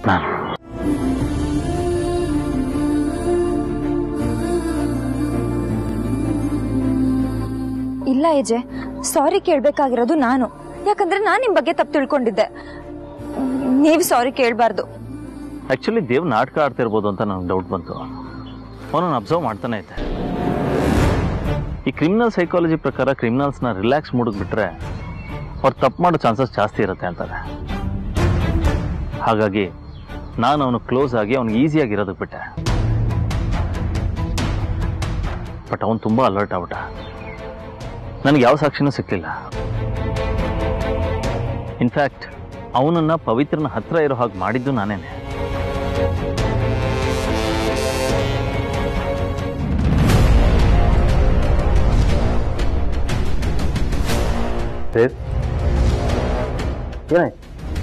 ನಾನು ಇಲ್ಲ ಏಜೆ ಸಾರಿ ಕೇಳ್ಬೇಕಾಗಿರೋದು ನಾನು ಯಾಕಂದ್ರೆ ನಾನು ನಿಮ್ ಬಗ್ಗೆ ತಪ್ಪು ತಿಳ್ಕೊಂಡಿದ್ದೆ ನೀವು ಸಾರಿ ಕೇಳಬಾರ್ದು ಆ್ಯಕ್ಚುಲಿ ದೇವ್ ನಾಟಕ ಆಡ್ತಿರ್ಬೋದು ಅಂತ ನನಗೆ ಡೌಟ್ ಬಂತು ಅವನನ್ನು ಅಬ್ಸರ್ವ್ ಮಾಡ್ತಾನೆ ಇದ್ದೆ ಈ ಕ್ರಿಮಿನಲ್ ಸೈಕಾಲಜಿ ಪ್ರಕಾರ ಕ್ರಿಮಿನಲ್ಸ್ನ ರಿಲ್ಯಾಕ್ಸ್ ಮೂಡಿಗೆ ಬಿಟ್ರೆ ಅವ್ರು ತಪ್ಪು ಮಾಡೋ ಚಾನ್ಸಸ್ ಜಾಸ್ತಿ ಇರುತ್ತೆ ಅಂತಾರೆ ಹಾಗಾಗಿ ನಾನು ಅವನು ಕ್ಲೋಸ್ ಆಗಿ ಅವ್ನಿಗೆ ಈಸಿಯಾಗಿ ಇರೋದಕ್ಕೆ ಬಿಟ್ಟೆ ಬಟ್ ಅವನು ತುಂಬ ಅಲರ್ಟ್ ಆಗ್ಬಿಟ್ಟ ನನಗೆ ಯಾವ ಸಾಕ್ಷಿನೂ ಸಿಕ್ಕಲಿಲ್ಲ ಇನ್ಫ್ಯಾಕ್ಟ್ ಅವನನ್ನ ಪವಿತ್ರನ ಹತ್ರ ಇರೋ ಹಾಗೆ ಮಾಡಿದ್ದು ನಾನೇನೆ ಏನಾಯ್ತು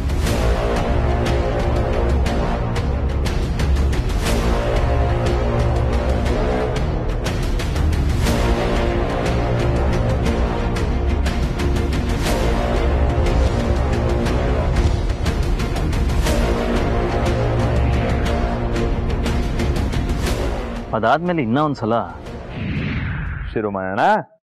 ಅದಾದ್ಮೇಲೆ ಇನ್ನೂ ಒಂದ್ಸಲ ಶುರು ಮಾಡೋಣ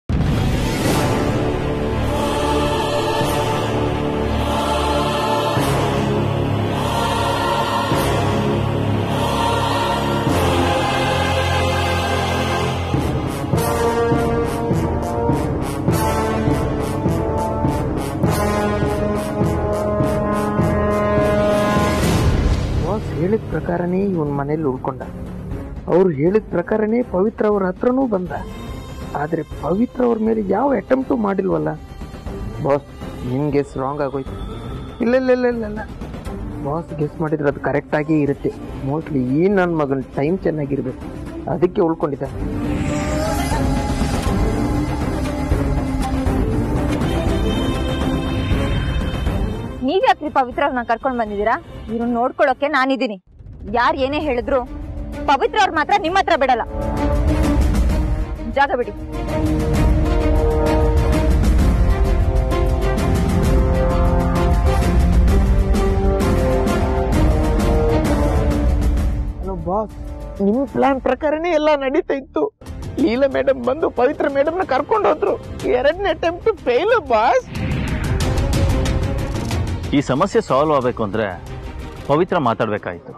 ಬಾಸ್ ಹೇಳಿದ ಪ್ರಕಾರನೇ ಇವನ್ ಮನೇಲಿ ಉಳ್ಕೊಂಡ ಅವ್ರು ಹೇಳಿದ ಪ್ರಕಾರನೇ ಪವಿತ್ರ ಅವ್ರ ಹತ್ರನೂ ಬಂದ ಆದ್ರೆ ಪವಿತ್ರ ಅವ್ರ ಮೇಲೆ ಯಾವ ಅಟೆಂಪ್ಟು ಮಾಡಿಲ್ವಲ್ಲ ಬಾಸ್ ನಿಮ್ ಗೆಸ್ ರಾಂಗ್ ಆಗೋಯ್ತು ಇಲ್ಲ ಇಲ್ಲ ಇಲ್ಲ ಇಲ್ಲ ಇಲ್ಲ ಬಾಸ್ ಗೆಸ್ ಮಾಡಿದ್ರೆ ಅದು ಕರೆಕ್ಟ್ ಆಗೇ ಇರುತ್ತೆ ಮೋಸ್ಟ್ಲಿ ಈ ನನ್ನ ಮಗನ ಟೈಮ್ ಚೆನ್ನಾಗಿರ್ಬೇಕು ಅದಕ್ಕೆ ಉಳ್ಕೊಂಡಿದ್ದ ನೀವ್ ಯಾಕ್ರಿ ಪವಿತ್ರ ಅವ್ರನ್ನ ಕರ್ಕೊಂಡ್ ಬಂದಿದ್ದೀರಾ ಇವ್ರನ್ನ ನೋಡ್ಕೊಳಕ್ಕೆ ನಾನಿದ್ದೀನಿ ಯಾರ್ ಏನೇ ಹೇಳಿದ್ರು ಪವಿತ್ರ ಅವ್ರ ಮಾತ್ರ ನಿಮ್ಮ ಹತ್ರ ಬಿಡಲ್ಲ ಜಾಗ ಬಿಡಿ ಬಾಸ್ ನಿಮ್ ಪ್ಲಾನ್ ಪ್ರಕಾರನೇ ಎಲ್ಲ ನಡೀತಾ ಇತ್ತು ಲೀಲಾ ಮೇಡಮ್ ಬಂದು ಪವಿತ್ರ ಮೇಡಮ್ ನ ಕರ್ಕೊಂಡು ಹೋದ್ರು ಎರಡನೇ ಅಟೆಂಪ್ಟ್ ಫೇಲ್ ಬಾಸ್ ಈ ಸಮಸ್ಯೆ ಸಾಲ್ವ್ ಆಗಬೇಕು ಅಂದ್ರೆ ಪವಿತ್ರ ಮಾತಾಡ್ಬೇಕಾಯ್ತು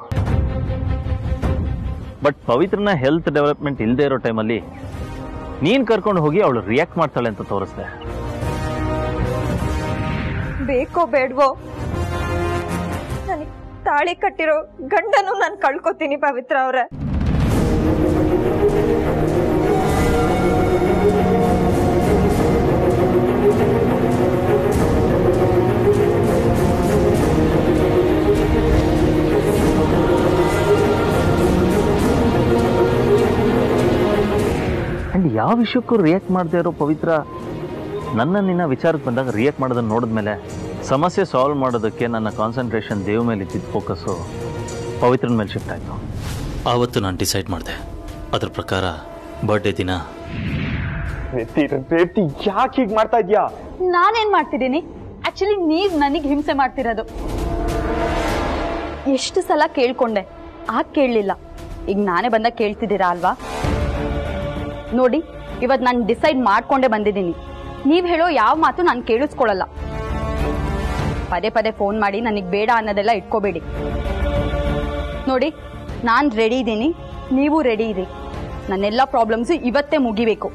ಬಟ್ ಪವಿತ್ರನ ಹೆಲ್ತ್ ಡೆವಲಪ್ಮೆಂಟ್ ಇಲ್ಲದೆ ಇರೋ ಟೈಮಲ್ಲಿ ನೀನ್ ಕರ್ಕೊಂಡು ಹೋಗಿ ಅವಳು ರಿಯಾಕ್ಟ್ ಮಾಡ್ತಾಳೆ ಅಂತ ತೋರಿಸ್ದೆ ಬೇಕೋ ಬೇಡ್ವೋ ನನಗ್ ತಾಳಿ ಕಟ್ಟಿರೋ ಗಂಡನು ನಾನು ಕಳ್ಕೊತೀನಿ ಪವಿತ್ರ ಅವ್ರೆ ಅಂಡ್ ಯಾವ ವಿಷಯಕ್ಕೂ ರಿಯಾಕ್ಟ್ ಮಾಡದೇ ಇರೋ ಪವಿತ್ರ ನನ್ನ ನಿನ್ನ ವಿಚಾರಕ್ಕೆ ಬಂದಾಗ ರಿಯಾಕ್ಟ್ ಮಾಡೋದನ್ನ ನೋಡಿದ್ಮೇಲೆ ಸಮಸ್ಯೆ ಸಾಲ್ವ್ ಮಾಡೋದಕ್ಕೆ ನನ್ನ ಕಾನ್ಸಂಟ್ರೇಷನ್ ದೇವ್ ಮೇಲೆ ಇದ್ದಿದ್ದ ಫೋಕಸ್ಸು ಪವಿತ್ರನ ಮೇಲೆ ಶಿಫ್ಟ್ ಆಯಿತು ಆವತ್ತು ನಾನು ಡಿಸೈಡ್ ಮಾಡಿದೆ ಅದ್ರ ಪ್ರಕಾರ ಬರ್ಡೇ ದಿನ ರೇತಿ ರೇತಿ ಯಾಕೆ ಹೀಗೆ ಮಾಡ್ತಾ ಇದ್ಯಾ ನಾನೇನ್ ಮಾಡ್ತಿದ್ದೀನಿ ಆಕ್ಚುಲಿ ನೀವ್ ನನಗ್ ಹಿಂಸೆ ಮಾಡ್ತಿರೋದು ಎಷ್ಟು ಸಲ ಕೇಳ್ಕೊಂಡೆ ಆಗ ಕೇಳಲಿಲ್ಲ ಈಗ ನಾನೇ ಬಂದಾಗ ಕೇಳ್ತಿದ್ದೀರಾ ಅಲ್ವಾ ನೋಡಿ ಇವತ್ ನಾನು ಡಿಸೈಡ್ ಮಾಡ್ಕೊಂಡೇ ಬಂದಿದ್ದೀನಿ ನೀವ್ ಹೇಳೋ ಯಾವ ಮಾತು ನಾನು ಕೇಳಿಸ್ಕೊಳಲ್ಲ ಪದೇ ಪದೇ ಫೋನ್ ಮಾಡಿ ನನಗೆ ಬೇಡ ಅನ್ನೋದೆಲ್ಲ ಇಟ್ಕೋಬೇಡಿ ನೋಡಿ ನಾನು ರೆಡಿ ಇದ್ದೀನಿ ನೀವು ರೆಡಿ ಇರಿ ನನ್ನೆಲ್ಲ ಪ್ರಾಬ್ಲಮ್ಸ್ ಇವತ್ತೇ ಮುಗಿಬೇಕು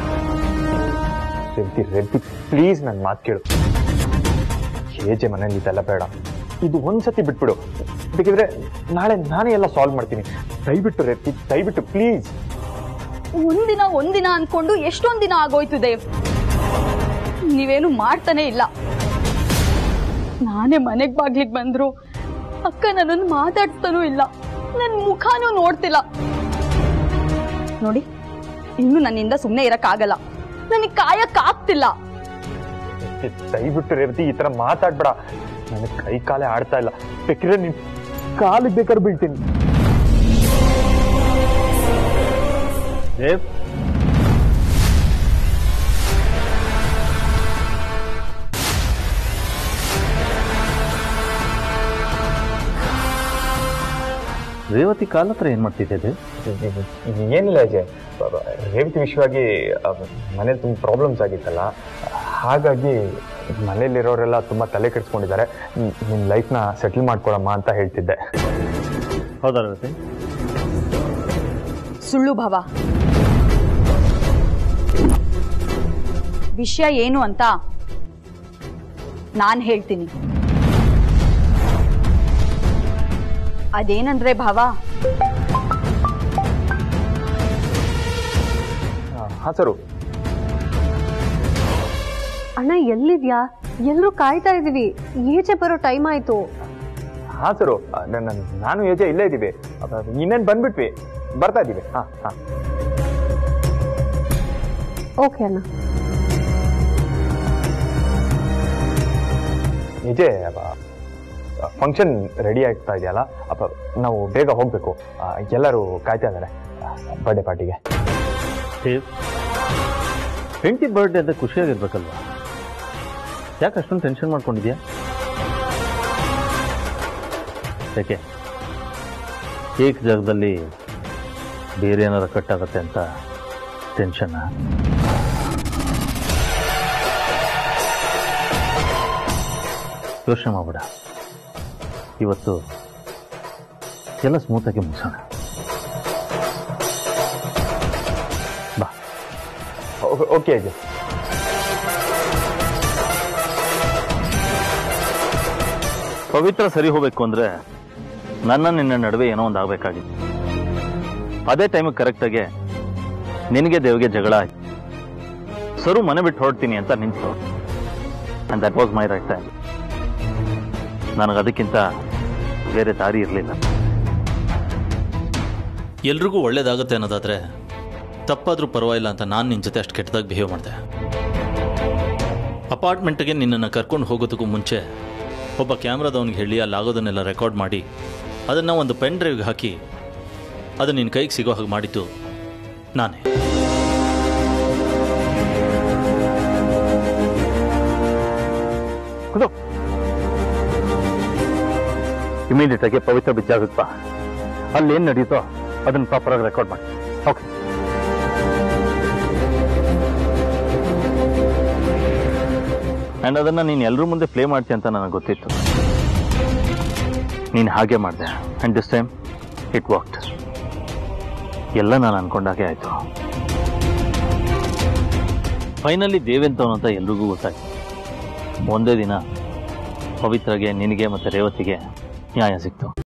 ರೇತಿ ರೇತಿ ಪ್ಲೀಸ್ ನನ್ನ ಮಾತು ಕೇಳು ಹೇಜೆ ಮನೇಲಿ ಇದೆಲ್ಲ ಬೇಡ ಇದು ಒಂದ್ಸತಿ ಬಿಟ್ಬಿಡು ಬೇಕಿದ್ರೆ ನಾಳೆ ನಾನೇ ಎಲ್ಲ ಸಾಲ್ವ್ ಮಾಡ್ತೀನಿ ದಯವಿಟ್ಟು ರೇತಿ ದಯವಿಟ್ಟು ಪ್ಲೀಸ್ ಒಂದಿನ ಒಂದಿನ ಅನ್ಕೊಂಡು ಎಷ್ಟೊಂದ್ ದಿನ ಆಗೋಯ್ತು ದೇವ್ ನೀವೇನು ಮಾಡ್ತಾನೆ ಇಲ್ಲ ನಾನೇ ಮನೆಗ್ ಬಾಗ್ಲಿಗ್ ಬಂದ್ರು ಅಕ್ಕ ನನ್ನನ್ನು ಮಾತಾಡ್ತಾನೂ ಇಲ್ಲ ನನ್ ಮುಖನೂ ನೋಡ್ತಿಲ್ಲ ನೋಡಿ ಇನ್ನು ನನ್ನಿಂದ ಸುಮ್ಮನೆ ಇರಕ್ಕಾಗಲ್ಲ ನನಗೆ ಕಾಯಕ್ ಆಗ್ತಿಲ್ಲ ರೇವತಿ, ದಯವಿಟ್ಟು ರೇವತಿ ಈ ತರ ಮಾತಾಡ್ಬೇಡ ನನಗೆ ಕೈ ಕಾಲೇ ಆಡ್ತಾ ಇಲ್ಲ ಬೇಕಿದ್ರೆ ನಿನ್ ಕಾಲಿಗೆ ಬೇಕಾದ್ರೆ ಬೀಳ್ತೀನಿ ದೇವ್ ರೇವತಿ ಕಾಲ ಹತ್ರ ಏನು ಮಾಡ್ತಿದ್ದೆ ದೇವ್? ಏನಿಲ್ಲ ಅಜಯ್ ಬ- ಬ- ರೇವತಿ ವಿಷಯವಾಗಿ ಮನೇಲಿ ತುಂಬ ಪ್ರಾಬ್ಲಮ್ಸ್ ಆಗಿತ್ತಲ್ಲ ಹಾಗಾಗಿ ಮನೇಲಿರೋರೆಲ್ಲ ತುಂಬ ತಲೆ ಕೆಡಿಸ್ಕೊಂಡಿದ್ದಾರೆ ನಿಮ್ಮ ಲೈಫ್ನ ಸೆಟ್ಲ್ ಮಾಡ್ಕೊಳಮ್ಮ ಅಂತ ಹೇಳ್ತಿದ್ದೆ ಹೌದಾ ರೇವತಿ ಸುಳ್ಳು ಭವ ವಿಷಯ ಏನು ಅಂತ ನಾನು ಹೇಳ್ತೀನಿ ಅದೇನಂದ್ರೆ ಭಾವ ಹಾಂ ಸರು ಅಣ್ಣ ಎಲ್ಲಿದ್ಯಾ ಎಲ್ಲರೂ ಕಾಯ್ತಾ ಇದೀವಿ ಈಚೆ ಬರೋ ಟೈಮ್ ಆಯ್ತು ಹಾಂ ಸರು ನನ್ನ ನಾನು ಯೋಜೆ ಇಲ್ಲೇ ಇದ್ದೀವಿ ಇನ್ನೇನು ಬಂದ್ಬಿಟ್ವಿ ಬರ್ತಾ ಇದ್ದೀವಿ ಹಾಂ ಹಾಂ ಓಕೆ ಅಣ್ಣ ನಿಜೇ ಫಂಕ್ಷನ್ ರೆಡಿ ಆಗ್ತಾ ಇದೆಯಲ್ಲ ಅಪ್ಪ ನಾವು ಬೇಗ ಹೋಗಬೇಕು ಎಲ್ಲರೂ ಕಾಯ್ತಾ ಇದ್ದಾರೆ ಬರ್ಡೇ ಪಾರ್ಟಿಗೆ ದೇವ್ ಹೆಂಡತಿ ಬರ್ಡೇ ಅಂತ ಖುಷಿಯಾಗಿರ್ಬೇಕಲ್ವಾ ಯಾಕೆ ಅಷ್ಟೊಂದು ಟೆನ್ಷನ್ ಮಾಡ್ಕೊಂಡಿದ್ಯಾ ಯಾಕೆ ಕೇಕ್ ಜಾಗದಲ್ಲಿ ಬೇರೆ ಏನಾರ ಕಟ್ಟಾಗತ್ತೆ ಅಂತ ಟೆನ್ಷನ್ನ ಯೋಚನೆ ಮಾಡಬೇಡ ಇವತ್ತು ಎಲ್ಲ ಸ್ಮೂತಾಗಿ ಮುಗಿಸೋಣ ಬಾ ಓಕೆ ಅಜಯ್ ಪವಿತ್ರ ಸರಿ ಹೋಗ್ಬೇಕು ಅಂದ್ರೆ ನನ್ನ ನಿನ್ನ ನಡುವೆ ಏನೋ ಒಂದು ಆಗ್ಬೇಕಾಗಿತ್ತು ಅದೇ ಟೈಮಿಗೆ ಕರೆಕ್ಟಾಗಿ ನಿನಗೆ ದೇವ್ಗೆ ಜಗಳ ಆಯ್ತು ಸರು ಮನೆ ಬಿಟ್ಟು ಹೊರಡ್ತೀನಿ ಅಂತ ನಿಂತು and that was my right time ನನಗೆ ಅದಕ್ಕಿಂತ ಬೇರೆ ದಾರಿ ಇರಲಿಲ್ಲ ಎಲ್ರಿಗೂ ಒಳ್ಳೇದಾಗುತ್ತೆ ಅನ್ನೋದಾದ್ರೆ ತಪ್ಪಾದ್ರೂ ಪರವಾಗಿಲ್ಲ ಅಂತ ನಾನು ನಿನ್ನ ಜೊತೆ ಅಷ್ಟು ಕೆಟ್ಟದಾಗಿ ಬಿಹೇವ್ ಮಾಡಿದೆ ಅಪಾರ್ಟ್ಮೆಂಟ್ಗೆ ನಿನ್ನನ್ನು ಕರ್ಕೊಂಡು ಹೋಗೋದಕ್ಕೂ ಮುಂಚೆ ಒಬ್ಬ ಕ್ಯಾಮ್ರಾದವನಿಗೆ ಹೇಳಿ ಅಲ್ಲಾಗೋದನ್ನೆಲ್ಲ ರೆಕಾರ್ಡ್ ಮಾಡಿ ಅದನ್ನು ಒಂದು ಪೆನ್ ಡ್ರೈವ್ಗೆ ಹಾಕಿ ಅದು ನಿನ್ನ ಕೈಗೆ ಸಿಗೋ ಹಾಗೆ ಮಾಡಿದ್ದು ನಾನೇ ಇಮಿಡಿಯೇಟ್ ಆಗಿ ಪವಿತ್ರ ಬಿದ್ದಾಗುತ್ತಾ ಅಲ್ಲಿ ಏನ್ ನಡೀತೋ ಅದನ್ನ ಪ್ರಾಪರ್ ಆಗಿ ರೆಕಾರ್ಡ್ ಮಾಡಿ ಓಕೆ ಅಂಡ್ ಅದನ್ನ ನೀನು ಎಲ್ಲರ ಮುಂದೆ ಪ್ಲೇ ಮಾಡ್ತೀಯ ಅಂತ ನನಗೆ ಗೊತ್ತಿತ್ತು ನೀನು ಹಾಗೆ ಮಾಡಿದೆ and this time it worked ಎಲ್ಲ ನಾನು ಅನ್ಕೊಂಡಾಗೆ ಆಯ್ತು ಫೈನಲಿ ದೇವೆಂತವನು ಅಂತ ಎಲ್ರಿಗೂ ಗೊತ್ತಾಯ್ತು ಒಂದೇ ದಿನ ಪವಿತ್ರಗೆ ನಿನಗೆ ಮತ್ತೆ ರೇವತಿಗೆ ನ್ಯಾಯ ಸಿಕ್ತು